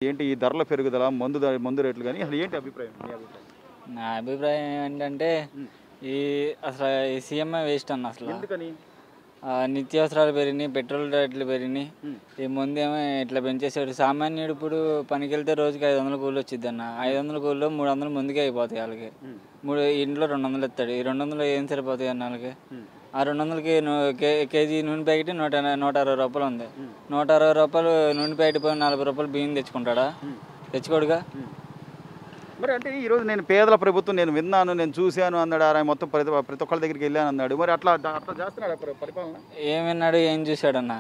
ఏంటి ఈ ధరల పెరుగుదల మందు ధర- మందు రేట్లు కానీ అసలు ఏంటి అభిప్రాయం మీ అభిప్రాయం నా అభిప్రాయం ఏంటంటే ఈ అసలు ఈ సీఎంఏ వేస్ట్ అన్న అసలు ఎందుకని ఆ, నిత్యావసరాలు పెరిగినాయి పెట్రోల్ రేట్లు పెరిగినాయి ఈ ముందేమో ఇట్లా పెంచేసాడు సామాన్యుడు ఇప్పుడు పనికి వెళ్తే రోజుకి ఐదు వందల కూలి వచ్చింది అన్న ఐదు వందల కూలీలో మూడు వందలు ముందుకే అయిపోతాయి వాళ్ళకి మూడు ఇంట్లో రెండు వందలు ఇస్తాడు ఈ రెండు వందలు ఏం సరిపోతాయి అన్న వాళ్ళకి ఆ రెండు వందలకి ను- కే- కేజీ నూనె ప్యాకెట్ నూట ఎన- నూట అరవై రూపాయలు ఉంది నూట అరవై రూపాయలు నూనె ప్యాకెట్ పోయి నలభై రూపాయలు బియ్యం తెచ్చుకుంటాడా తెచ్చుకోడుగా మరి అంటే ఈ రోజు నేను పేదల ప్రభుత్వం నేను విన్నాను నేను చూశాను అన్నాడు ఆయన మొత్తం ప్రతి ప్రతి ఒక్కరి దగ్గరికి వెళ్ళాను అన్నాడు మరి అట్లా అట్లా చేస్తున్నాడు పరి- పరిపాలన ఏం విన్నాడు ఏం చూశాడన్న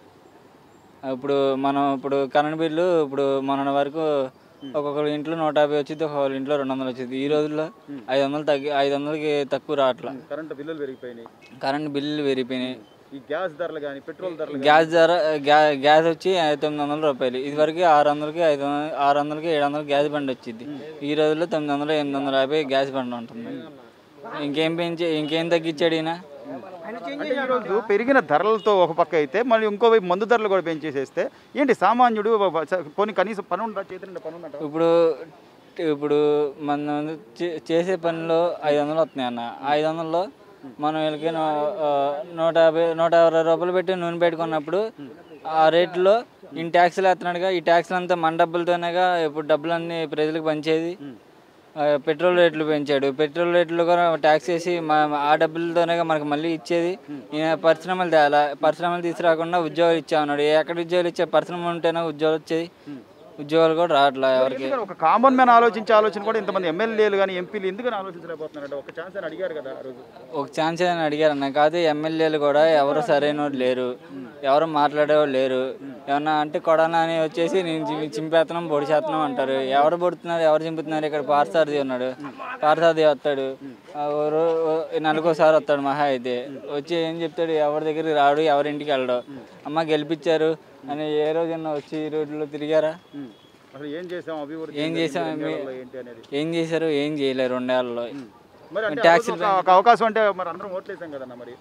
ఇప్పుడు మనం ఇప్పుడు కరెంట్ బిల్లు ఇప్పుడు మొన్న వరకు ఒక్కొక్కరి ఇంట్లో నూట యాభై వచ్చింది ఒక్కొక్కరి ఇంట్లో రెండు వందలు వచ్చింది ఈ రోజుల్లో ఐదు వందలు తగ్గి ఐదు వందలకి తక్కువ రావట్లా కరెంటు బిల్లులు పెరిగిపోయినాయి కరెంట్ బిల్లులు పెరిగిపోయినాయి ఈ గ్యాస్ ధరలు కానీ పెట్రోల్ ధరలు గానీ- గ్యాస్ ధర గ్యా- గ్యాస్ వచ్చి తొమ్మిది వందల రూపాయలు ఇదివరకు ఆరు వందలకి ఐదు వందల ఆరు వందలకి ఏడు వందలకి గ్యాస్ బండి వచ్చింది ఈ రోజుల్లో తొమ్మిది వందలు ఎనిమిది వందల యాభై గ్యాస్ బండి ఉంటుంది ఇంకేం పెంచి ఇంకేం తగ్గించాడు ఈయన అంటే ఈ రోజు పెరిగిన ధరలతో ఒక పక్క అయితే మళ్ళీ ఇంకోవైపు మందు ధరలు కూడా పెంచేసేస్తే ఏంటి సామాన్యుడు పోనీ కనీసం పని ఉందా చేతి నిండా పని ఉందా ఇప్పుడు ఇప్పుడు మనం చే- చేసే పనిలో ఐదు వందలు వస్తున్నాయి అన్న ఐదు వందల్లో మనం వీళ్ళకి నూ- ఆ, నూట యాభై నూట అరవై రూపాయలు పెట్టి నూనె పెట్టుకున్నప్పుడు ఆ రేట్లో ఈ ట్యాక్స్లు వేస్తున్నాడుగా ఈ ట్యాక్స్లు అంతా మన డబ్బులతోనేగా ఇప్పుడు డబ్బులన్నీ ప్రజలకు పంచేది ఆ, పెట్రోల్ రేట్లు పెంచాడు పెట్రోల్ రేట్లు కూడా ట్యాక్స్ వేసి మా ఆ డబ్బులతోనే మనకు మళ్ళీ ఇచ్చేది ఈయన పరిశ్రమలు తేలా పరిశ్రమలు తీసుకురాకుండా ఉద్యోగాలు ఇచ్చా ఉన్నాడు ఎక్కడ ఉద్యోగాలు ఇచ్చే పరిశ్రమ ఉంటేనే ఉద్యోగాలు వచ్చేది ఉద్యోగాలు కూడా రావట్లే ఎవరికి ఎందుకని ఒక కామన్ మ్యాన్ ఆలోచించే ఆలోచన కూడా ఇంతమంది ఎమ్మెల్యేలు కానీ ఎంపీలు ఎందుకని ఆలోచించలేకపోతున్నారంటే ఒక ఛాన్స్ అని అడిగారు కదా ఆ రోజు ఒక ఛాన్స్ అని అడిగారు అన్న కాదు ఎమ్మెల్యేలు కూడా ఎవరు సరైన లేరు ఎవరు మాట్లాడేవాళ్ళు లేరు ఏమన్నా అంటే కొడానా అని వచ్చేసి నేను చి- చింపేస్తున్నాం పొడి చేస్తున్నాం అంటారు ఎవరు పొడుతున్నారు ఎవరు చింపుతున్నారు ఇక్కడ పార్సారథి ఉన్నాడు పార్సారథి వస్తాడు ఆ ఓ రో- ఓ- నెలకోసారి వస్తాడు మహా అయితే వచ్చి ఏం చెప్తాడు ఎవరి దగ్గరికి రాడు ఎవరింటికి వెళ్ళడు అమ్మ గెలిపించారు అని ఏ రోజైనా వచ్చి ఈ రోడ్లో తిరిగారా అసలు ఏం చేసాం అభివృద్ధి ఏం చేసాం ఏంటి, మీ- రెండేళ్లలో ఏంటి అనేది ఏం చేశారు ఏం చేయలేరు రెండేళ్లలో మరి అంటే ట్యాక్సీలు ఆ రోజు ఒక- ఒక అవకాశం అంటే మరి అందరం ఓట్లేసాం కదన్న మరి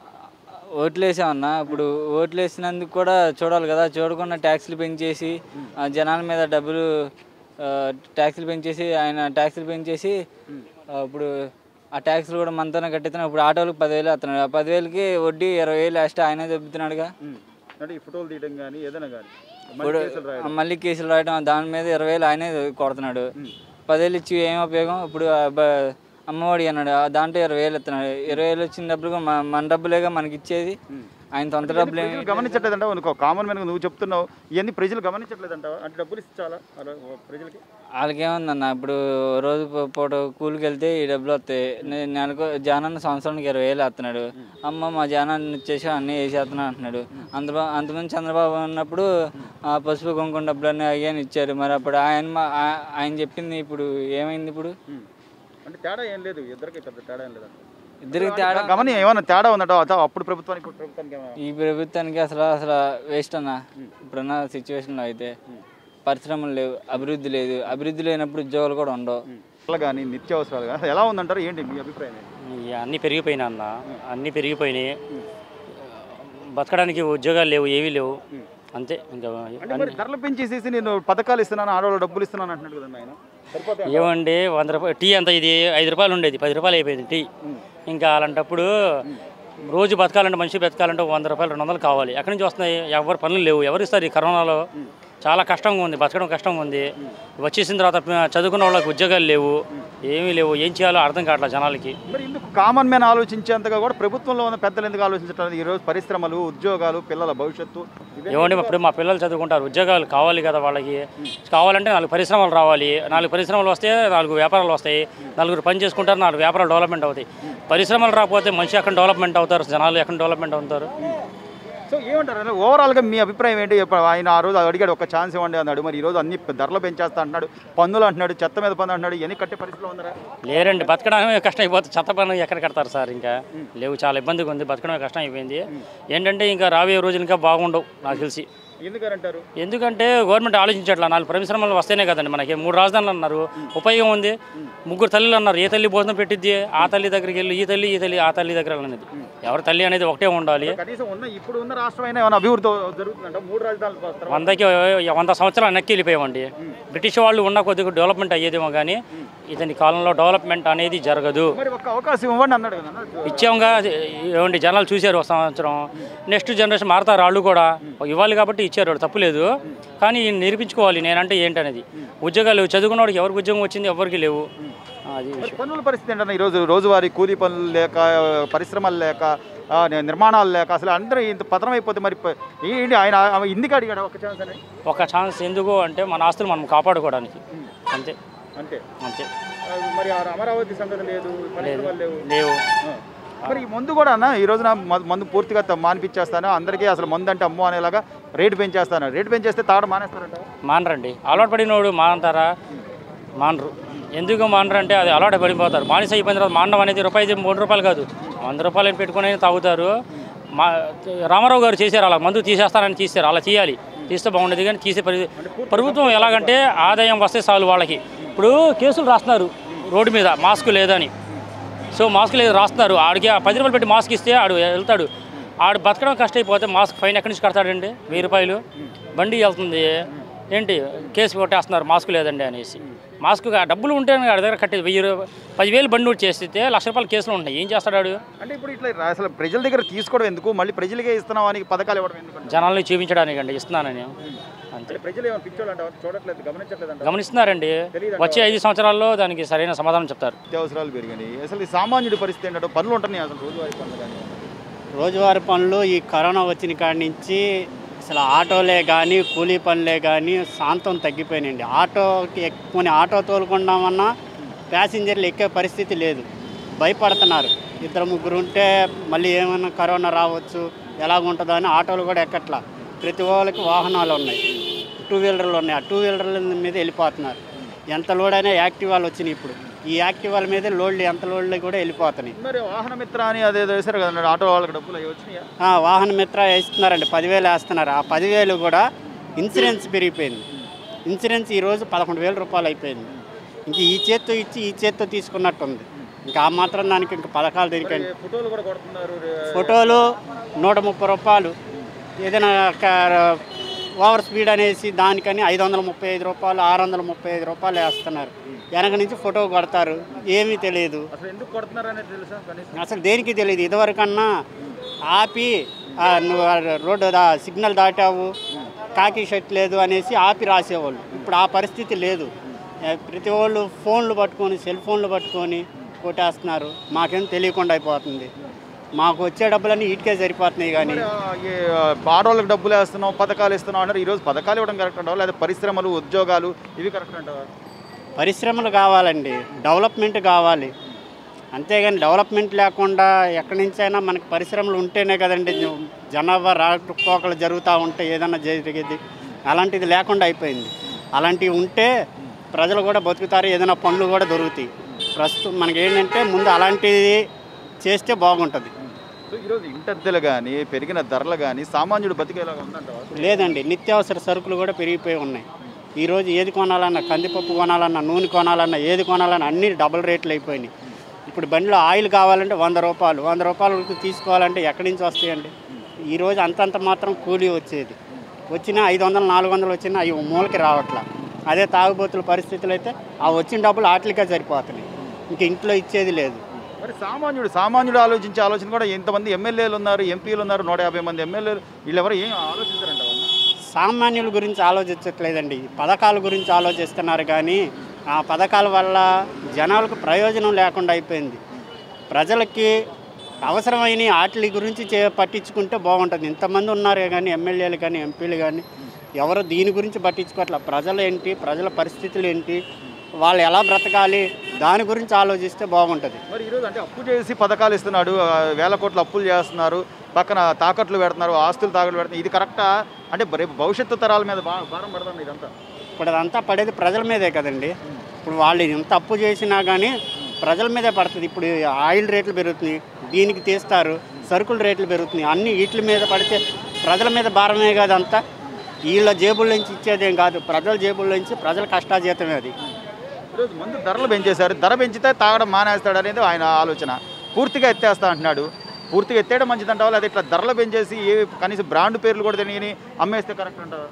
ఓట్లు వేసామన్నా ఇప్పుడు ఓట్లు వేసినందుకు కూడా చూడాలి కదా చూడకుండా ట్యాక్స్లు పెంచేసి ఆ జనాల మీద డబ్బులు ఆ, ట్యాక్స్లు పెంచేసి ఆయన ట్యాక్స్లు పెంచేసి ఆ, ఇప్పుడు ఆ ట్యాక్స్లు కూడా మనతోనే కట్టిస్తున్నాడు ఇప్పుడు ఆటోలకు పదివేలు వేస్తున్నాడు ఆ పదివేలకి వడ్డీ ఇరవై వేలు లాస్ట్ ఆయనే చెబుతున్నాడుగా అంటే ఈ ఫోటోలు తీయడం కానీ ఏదైనా కానీ ఇప్పుడు ఆ మళ్ళీ కేసులు రాయడం దాని మీద ఇరవై వేలు ఆయనే కొడుతున్నాడు పదేళ్ళు ఇచ్చి ఏం ఉపయోగం ఇప్పుడు ఆ బ- అమ్మఒడి అన్నాడు ఆ దాంట్లో ఇరవై వేలు ఇస్తున్నాడు ఇరవై వేలు వచ్చిన డబ్బులు కూడా మన- మన డబ్బులేగా మనకి ఇచ్చేది ఆయన సొంత డబ్బులు ఏమి ప్రజలు గమనించట్లేదంట అనుకో కామన్ మ్యాన్ నువ్వు చెప్తున్నావు ఇవన్నీ ప్రజలు గమనించట్లేదంట అంటే డబ్బులు ఇస్తే చాలా అలా ప్రజలకి వాళ్ళకేముందన్న ఇప్పుడు రోజు పూ- పూట కూలికి వెళ్తే ఈ డబ్బులు వస్తాయి నే- నెలకు జానాన్ని సంవత్సరానికి ఇరవై వేలు వేస్తున్నాడు అమ్మ మా జానాన్ని ఇచ్చేసి అన్నీ వేసేస్తున్నా అంటున్నాడు అంత అంతమంది చంద్రబాబు ఉన్నప్పుడు ఆ పసుపు కుంకుమ డబ్బులు అన్నీ అయ్యాని ఇచ్చారు మరి అప్పుడు ఆయన మా- ఆ- ఆయన చెప్పింది ఇప్పుడు ఏమైంది ఇప్పుడు అంటే తేడా ఏం లేదు ఇద్దరికి పెద్ద తేడా ఏం లేదు ఇద్దరికి తేడా గమని ఏమైనా తేడా ఉందట అత- అప్పుడు ప్రభుత్వానికి ఇప్పుడు ప్రభుత్వానికి ఏమైనా ఈ ప్రభుత్వానికి అసలు అసలు వేస్ట్ అన్న ఇప్పుడున్న సిచ్యువేషన్లో అయితే పరిశ్రమలు లేవు అభివృద్ధి లేదు అభివృద్ధి లేనప్పుడు ఉద్యోగాలు కూడా ఉండవు ధరలు కానీ నిత్యావసరాలు కానీ అసలు ఎలా ఉందంటారు ఏంటి మీ అభిప్రాయం ఏంటి? ఇక అన్నీ పెరిగిపోయినాయి అన్న అన్నీ పెరిగిపోయినాయి బతకడానికి ఉద్యోగాలు లేవు ఏవీ లేవు అంతే ఇంకా అంటే మరి ధరలు పెంచేసేసి నేను పథకాలు ఇస్తున్నాను ఆడవాళ్ళు డబ్బులు ఇస్తున్నాను అంటున్నాడు కదండి ఆయన సరిపోతాయి ఏమండి వంద రూపాయలు టీ అంత ఇది ఐదు రూపాయలు ఉండేది పది రూపాయలు అయిపోయింది టీ ఇంకా అలాంటప్పుడు రోజు బతకాలంటే మనిషి బతకాలంటే వంద రూపాయలు రెండు వందలు కావాలి ఎక్కడి నుంచి వస్తున్నాయి ఎవరు పనులు లేవు ఎవరు ఇస్తారు ఈ కరోనాలో చాలా కష్టంగా ఉంది బతకడం కష్టంగా ఉంది వచ్చేసిన తర్వాత చదువుకున్న వాళ్ళకి ఉద్యోగాలు లేవు ఏమీ లేవు ఏం చేయాలో అర్థం కావట్లేదు జనాలకి మరి ఇందుకు కామన్ మ్యాన్ ఆలోచించేంతగా కూడా ప్రభుత్వంలో ఉన్న పెద్దలు ఎందుకు ఆలోచించట్లేదు ఈరోజు పరిశ్రమలు ఉద్యోగాలు పిల్లల భవిష్యత్తు ఇవే ఏమండి ఇప్పుడు మా పిల్లలు చదువుకుంటారు ఉద్యోగాలు కావాలి కదా వాళ్ళకి కావాలంటే నాలుగు పరిశ్రమలు రావాలి నాలుగు పరిశ్రమలు వస్తే నాలుగు వ్యాపారాలు వస్తాయి నలుగురు పని చేసుకుంటారు నాలుగు వ్యాపారాలు డెవలప్మెంట్ అవుతాయి పరిశ్రమలు రాకపోతే మనిషి ఎక్కడ డెవలప్మెంట్ అవుతారు జనాలు ఎక్కడ డెవలప్మెంట్ అవుతారు సో ఏమంటారు ఓవరాల్గా మీ అభిప్రాయం ఏంటి ఇప్పుడు ఆయన ఆ రోజు అడిగాడు ఒక ఛాన్స్ ఇవ్వండి అన్నాడు మరి ఈ రోజు అన్ని ధరలు పెంచేస్తా అంటున్నాడు పన్నులు అంటున్నాడు చెత్త మీద పన్ను అంటున్నాడు ఇవన్నీ కట్టే పరిస్థితిలో ఉందరా లేరండి బతకడమే కష్టం అయిపోతుంది చెత్త పని ఎక్కడ కడతారు సార్ ఇంకా లేవు చాలా ఇబ్బందిగా ఉంది బతకడమే కష్టం అయిపోయింది ఏంటంటే ఇంకా రాబోయే రోజులు ఇంకా బాగుండవు నాకు తెలిసి ఎందుకని అంటారు ఎందుకంటే గవర్నమెంట్ ఆలోచించట్లా నాలుగు పరిశ్రమలు వస్తేనే కదండి మనకి మూడు రాజధానులు అన్నారు ఉపయోగం ఉంది ముగ్గురు తల్లులు అన్నారు ఏ తల్లి భోజనం పెట్టిద్ది ఆ తల్లి దగ్గరికి వెళ్ళి ఈ తల్లి ఈ తల్లి ఆ తల్లి దగ్గర అనేది ఎవరి తల్లి అనేది ఒకటే ఉండాలి కనీసం ఉన్న ఇప్పుడు ఉన్న రాష్ట్రం అయినా ఏమైనా అభివృద్ధి జరుగుతుందంట మూడు రాజధానులు తర్వాత వందకి వంద సంవత్సరాలు వెనక్కి వెళ్ళిపోయామండి బ్రిటిష్ వాళ్ళు ఉన్న కొద్దిగా డెవలప్మెంట్ అయ్యేదేమో కానీ ఇతని కాలంలో డెవలప్మెంట్ అనేది జరగదు మరి ఒక్క అవకాశం ఇవ్వండి అన్నాడు కదా అన్న. ఇచ్చాంగా ఏమండి జనాలు చూశారు ఒక సంవత్సరం నెక్స్ట్ జనరేషన్ మారుతారు వాళ్ళు కూడా ఇవ్వాలి కాబట్టి ఇచ్చారు వాళ్ళు తప్పులేదు కానీ ఈయన నిరూపించుకోవాలి నేనంటే ఏంటనేది ఉద్యోగాలు చదువుకున్న వాడికి ఎవరికి ఉద్యోగం వచ్చింది ఎవరికి లేవు అది మరి పనుల పరిస్థితి ఏంటన్నా ఈరోజు రోజువారీ కూలీ పనులు లేక పరిశ్రమలు లేక ఆ, ని- నిర్మాణాలు లేక అసలు అందరూ ఇంత పతనం అయిపోతే మరి ప- ఏంటి ఆయన ఆమె ఇందుకు అడిగాడు ఒక ఛాన్స్ అని ఒక ఛాన్స్ ఎందుకు అంటే మన ఆస్తులు మనం కాపాడుకోవడానికి అంతే అంతే అంతే ఆ, మరి ఆ అమరావతి సంగతి లేదు పరిశ్రమలు లేవు లేవు ఆ. మరి ఈ మందు కూడా అన్న ఈ రోజున మ- మందు పూర్తిగా త- మానిపించేస్తాను అందరికీ అసలు మందు అంటే అమ్మో అనేలాగా రేటు పెంచేస్తాను రేటు పెంచేస్తే తాగడం మానేస్తారంట మానరండి అలవాటు పడినోడు మానంటారా మానరు ఎందుకు మానరు అంటే అది అలవాటు పడిపోతారు మానిస అయిపోయిన తర్వాత మానడం అనేది రూపాయి మూడు రూపాయలు కాదు వంద రూపాయలు పెట్టుకుని తాగుతారు మా రామారావు గారు చేశారు అలా మందు తీసేస్తారని తీశారు అలా చేయాలి తీస్తే బాగుండేది కానీ తీసే పరి ప్రభుత్వం ఎలాగంటే ఆదాయం వస్తే చాలు వాళ్ళకి ఇప్పుడు కేసులు రాస్తున్నారు రోడ్డు మీద మాస్క్ లేదని సో మాస్క్ లేదు రాస్తున్నారు ఆడికి ఆ పది రూపాయలు పెట్టి మాస్క్ ఇస్తే ఆడు వెళ్తాడు ఆడు బతకడం కష్టమైపోతే మాస్క్ ఫైన్ ఎక్కడి నుంచి కడతాడండి వెయ్యి రూపాయలు బండి వెళ్తుంది ఏంటి కేసు కొట్టేస్తున్నారు మాస్క్ లేదండి అనేసి మాస్క్ ఆ డబ్బులు ఉంటే ఆడి దగ్గర కట్టేది వెయ్యి రూపాయలు పదివేలు బండి ఊడి చేస్తే లక్ష రూపాయలు కేసులు ఉంటాయి ఏం చేస్తాడు ఆడు అంటే ఇప్పుడు ఇట్లా రా- అసలు ప్రజల దగ్గర తీసుకోవడం ఎందుకు మళ్ళీ ప్రజలకే ఇస్తున్నాం అని పథకాలు ఇవ్వడం ఎందుకు జనాల్ని చూపించడానికి అండి ఇస్తున్నానని అంతే అంటే ప్రజలు ఏమైనా పిచ్చోళ్ళు అంటారు చూడట్లేదు గమనించట్లేదు అంటారు గమనిస్తున్నారండి వచ్చే ఐదు సంవత్సరాల్లో దానికి సరైన సమాధానం చెప్తారు అత్యవసరాలు పెరిగినాయి అసలు ఈ సామాన్యుడి పరిస్థితి ఏంటంటే పనులు ఉంటున్నాయి అసలు రోజువారీ పనులు కానీ రోజువారీ పనులు ఈ కరోనా వచ్చిన కాడి నుంచి అసలు ఆటోలే కానీ కూలీ పనులే కానీ శాంతం తగ్గిపోయినాయండి ఆటోకి ఎక్కువ ఆటో తోలుకుందామన్నా ప్యాసింజర్లు ఎక్కే పరిస్థితి లేదు భయపడుతున్నారు ఇద్దరు ముగ్గురు ఉంటే మళ్ళీ ఏమైనా కరోనా రావచ్చు ఎలాగుంటుందో అని ఆటోలు కూడా ఎక్కట్లా ప్రతి వాళ్ళకి వాహనాలు ఉన్నాయి టూ వీలర్లు ఉన్నాయి ఆ టూ వీలర్ల మీద వెళ్ళిపోతున్నారు ఎంత లోడ్ అయినా యాక్టివాలు వచ్చినాయి ఇప్పుడు ఈ యాక్టివాల మీద లోడ్లు ఎంత లోడ్లు కూడా వెళ్ళిపోతున్నాయి మరి వాహన మిత్ర అని అదేదో వేశారు కదా ఆటో వాళ్ళకి డబ్బులు అవి వచ్చినాయా ఆ, వాహన మిత్ర వేస్తున్నారండి పదివేలు వేస్తున్నారు ఆ పదివేలు కూడా ఇన్సూరెన్స్ పెరిగిపోయింది ఇన్సూరెన్స్ ఈరోజు పదకొండు వేల రూపాయలు అయిపోయింది ఇంక ఈ చేత్తో ఇచ్చి ఈ చేత్తో తీసుకున్నట్టుంది ఇంకా ఆ మాత్రం దానికి ఇంకా పథకాలు దొరికండి ఫోటోలు కూడా కొడుతున్నారు రే- ఫోటోలు నూట ముప్పై రూపాయలు ఏదైనా ఒక ఓవర్ స్పీడ్ అనేసి దానికని ఐదు వందల ముప్పై ఐదు రూపాయలు ఆరు వందల ముప్పై ఐదు రూపాయలు వేస్తున్నారు వెనక నుంచి ఫోటో కొడతారు ఏమీ తెలియదు అసలు ఎందుకు కొడుతున్నారు అనేది తెలుసా కనీసం అసలు దేనికి తెలియదు ఇదివరకన్నా ఆపి ఆ, నువ్వు ఆ రోడ్డు దా సిగ్నల్ దాటావు కాకి షర్ట్ లేదు అనేసి ఆపి రాసేవాళ్ళు ఇప్పుడు ఆ పరిస్థితి లేదు ఏ, ప్రతి వాళ్ళు ఫోన్లు పట్టుకొని సెల్ ఫోన్లు పట్టుకొని కొట్టేస్తున్నారు మాకేం తెలియకుండా అయిపోతుంది మాకు వచ్చే డబ్బులన్నీ ఇటుకే సరిపోతున్నాయి కానీ మరి, ఆ, ఈ, ఆ, ఆడవాళ్ళకి డబ్బులు వేస్తున్నాం పథకాలు ఇస్తున్నాం అన్నారు ఈరోజు పథకాలు ఇవ్వడం కరెక్ట్ అంటావా లేదా పరిశ్రమలు ఉద్యోగాలు ఇవి కరెక్ట్ అంటావా పరిశ్రమలు కావాలండి డెవలప్మెంట్ కావాలి అంతేగాని డెవలప్మెంట్ లేకుండా ఎక్కడి నుంచైనా మనకి పరిశ్రమలు ఉంటేనే కదండి జ- జనాభా రాకపోకలు జరుగుతూ ఉంటే ఏదైనా జరిగేది అలాంటిది లేకుండా అయిపోయింది అలాంటివి ఉంటే ప్రజలు కూడా బతుకుతారు ఏదైనా పనులు కూడా దొరుకుతాయి ప్రస్తుతం మనకి ఏంటంటే ముందు అలాంటిది చేస్తే బాగుంటుంది సో ఈరోజు ఇంటద్దెలు కానీ పెరిగిన ధరలు కానీ సామాన్యుడు బతికేలాగా ఉందంటావా లేదండి నిత్యావసర సరుకులు కూడా పెరిగిపోయి ఉన్నాయి ఈరోజు ఏది కొనాలన్నా కందిపప్పు కొనాలన్నా నూనె కొనాలన్నా ఏది కొనాలన్నా అన్ని డబుల్ రేట్లు అయిపోయినాయి ఇప్పుడు బండిలో ఆయిల్ కావాలంటే వంద రూపాయలు వంద రూపాయలకు తీసుకోవాలంటే ఎక్కడి నుంచి వస్తాయండి ఈరోజు అంతంత మాత్రం కూలీ వచ్చేది వచ్చినా ఐదు వందలు నాలుగు వందలు వచ్చినా అవి మూలకి రావట్లా అదే తాగుబోతుల పరిస్థితులు అయితే ఆ వచ్చిన డబ్బులు ఆటలకే సరిపోతున్నాయి ఇంక ఇంట్లో ఇచ్చేది లేదు మరి సామాన్యుడు సామాన్యుడు ఆలోచించే ఆలోచన కూడా ఎంతమంది ఎమ్మెల్యేలు ఉన్నారు ఎంపీలు ఉన్నారు నూట యాభై మంది ఎమ్మెల్యేలు వీళ్ళెవరు ఏం ఆలోచించారంటావా సామాన్యుల గురించి ఆలోచించట్లేదండి పథకాల గురించి ఆలోచిస్తున్నారు కానీ ఆ పథకాల వల్ల జనాలకు ప్రయోజనం లేకుండా అయిపోయింది ప్రజలకి అవసరమైన వాటి గురించి చే పట్టించుకుంటే బాగుంటుంది ఇంతమంది ఉన్నారు కానీ ఎమ్మెల్యేలు కానీ ఎంపీలు కానీ ఎవరు దీని గురించి పట్టించుకోవట్లే ప్రజలు ఏంటి ప్రజల పరిస్థితులు ఏంటి వాళ్ళు ఎలా బ్రతకాలి దాని గురించి ఆలోచిస్తే బాగుంటుంది మరి ఈరోజు అంటే అప్పు చేసి పథకాలు ఇస్తున్నాడు ఆ, వేల కోట్ల అప్పులు చేస్తున్నారు పక్కన తాకట్లు పెడుతున్నారు ఆస్తులు తాకట్లు పెడుతున్నారు ఇది కరెక్టా అంటే రేపు భవిష్యత్తు తరాల మీద బా భారం పడుతుంది ఇదంతా ఇప్పుడు అదంతా పడేది ప్రజల మీదే కదండి ఇప్పుడు వాళ్ళు ఎంత అప్పు చేసినా కానీ ప్రజల మీదే పడుతుంది ఇప్పుడు ఆయిల్ రేట్లు పెరుగుతున్నాయి దీనికి తీస్తారు సరుకుల రేట్లు పెరుగుతున్నాయి అన్ని వీటి మీద పడితే ప్రజల మీద భారమే కదంతా వీళ్ళ జేబుల నుంచి ఇచ్చేదేం కాదు ప్రజల జేబుల నుంచి ప్రజల కష్టాజీతమే అది ఈరోజు ముందు ధరలు పెంచేశారు ధర పెంచితే తాగడం మానేస్తాడు అనేది ఆయన ఆలోచన పూర్తిగా ఎత్తేస్తా అంటున్నాడు పూర్తిగా ఎత్తేయడం మంచిదంటావా లేదా ఇట్లా ధరలు పెంచేసి ఏ కనీసం బ్రాండ్ పేర్లు కూడా తెలియని అమ్మేస్తే కరెక్ట్ అంటావా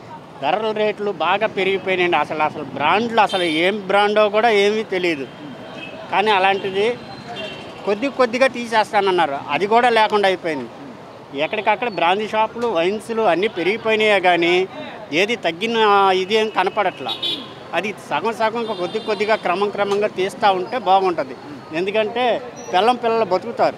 ధరల రేట్లు బాగా పెరిగిపోయినాయండి అసలు అసలు బ్రాండ్లు అసలు ఏం బ్రాండో కూడా ఏమీ తెలియదు కానీ అలాంటిది కొద్ది కొద్దిగా తీసేస్తానన్నారు అది కూడా లేకుండా అయిపోయింది ఎక్కడికక్కడ బ్రాందీ షాపులు వైన్స్లు అన్నీ పెరిగిపోయినాయే కానీ ఏది తగ్గిన ఇది ఏం కనపడట్లా అది సగం సగం కొద్ది కొద్దిగా క్రమం క్రమంగా తీస్తూ ఉంటే బాగుంటుంది ఎందుకంటే పిల్లం పిల్లలు బతుకుతారు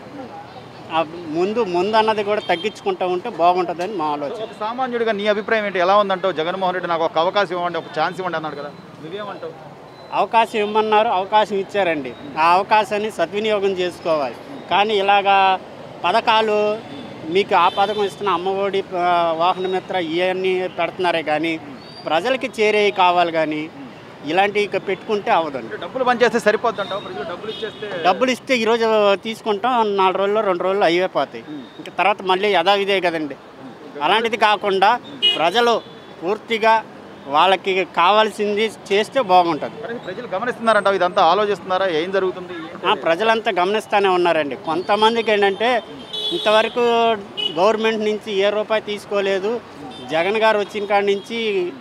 ఆ ముందు ముందు అన్నది కూడా తగ్గించుకుంటూ ఉంటే బాగుంటుందని మా ఆలోచన ఒక సామాన్యుడిగా నీ అభిప్రాయం ఏంటి ఎలా ఉందంటావు జగన్మోహన్ రెడ్డి నాకు ఒక అవకాశం ఇవ్వండి ఒక ఛాన్స్ ఇవ్వండి అన్నాడు కదా నువ్వేమంటావు అవకాశం ఇవ్వమన్నారు అవకాశం ఇచ్చారండి ఆ అవకాశాన్ని సద్వినియోగం చేసుకోవాలి కానీ ఇలాగా పథకాలు మీకు ఆ పథకం ఇస్తున్న అమ్మఒడి ఆ, వాహన మిత్ర ఇవన్నీ పెడుతున్నారే కానీ ప్రజలకి చేరేవి కావాలి కానీ ఇలాంటివి ఇక పెట్టుకుంటే అవదండి అంటే డబ్బులు పనిచేస్తే సరిపోద్ది అంటావు ప్రజలు డబ్బులు ఇచ్చేస్తే డబ్బులు ఇస్తే ఈరోజు తీసుకుంటాం నాలుగు రోజుల్లో రెండు రోజుల్లో అయిపోతాయి ఇంకా తర్వాత మళ్ళీ యథావిధే కదండి అలాంటిది కాకుండా ప్రజలు పూర్తిగా వాళ్ళకి కావాల్సింది చేస్తే బాగుంటుంది కానీ ప్రజలు గమనిస్తున్నారంటావు ఇదంతా ఆలోచిస్తున్నారా ఏం జరుగుతుంది ఏంటి? ఆ, ప్రజలంతా గమనిస్తూనే ఉన్నారండి కొంతమందికి ఏంటంటే ఇంతవరకు గవర్నమెంట్ నుంచి ఏ రూపాయి తీసుకోలేదు జగన్ గారు వచ్చిన కాడి నుంచి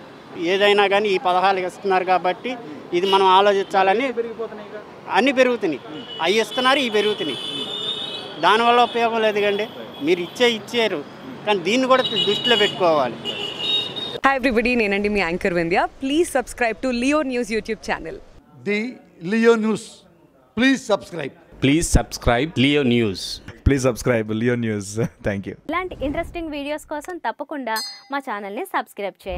ఏదైనా కానీ ఈ పథకాలు ఇస్తున్నారు కాబట్టి ఇది మనం ఆలోచించాలని పెరిగిపోతున్నాయి ఇక. అన్నీ పెరుగుతున్నాయి అవి ఇస్తున్నారు ఇవి పెరుగుతున్నాయి దానివల్ల ఉపయోగం లేదు కండి మీరు ఇచ్చే ఇచ్చారు కానీ దీన్ని కూడా దృష్టిలో పెట్టుకోవాలి హాయ్ ఎవ్రీబడి నేనండి మీ anchor Vindhya please subscribe to Leo News YouTube channel the Leo News. Please subscribe. Please subscribe Leo News. Please subscribe Leo News thank you ఇలాంటి ఇంట్రెస్టింగ్ వీడియోస్ కోసం తప్పకుండా మా ఛానల్ని సబ్స్క్రైబ్ చేయండి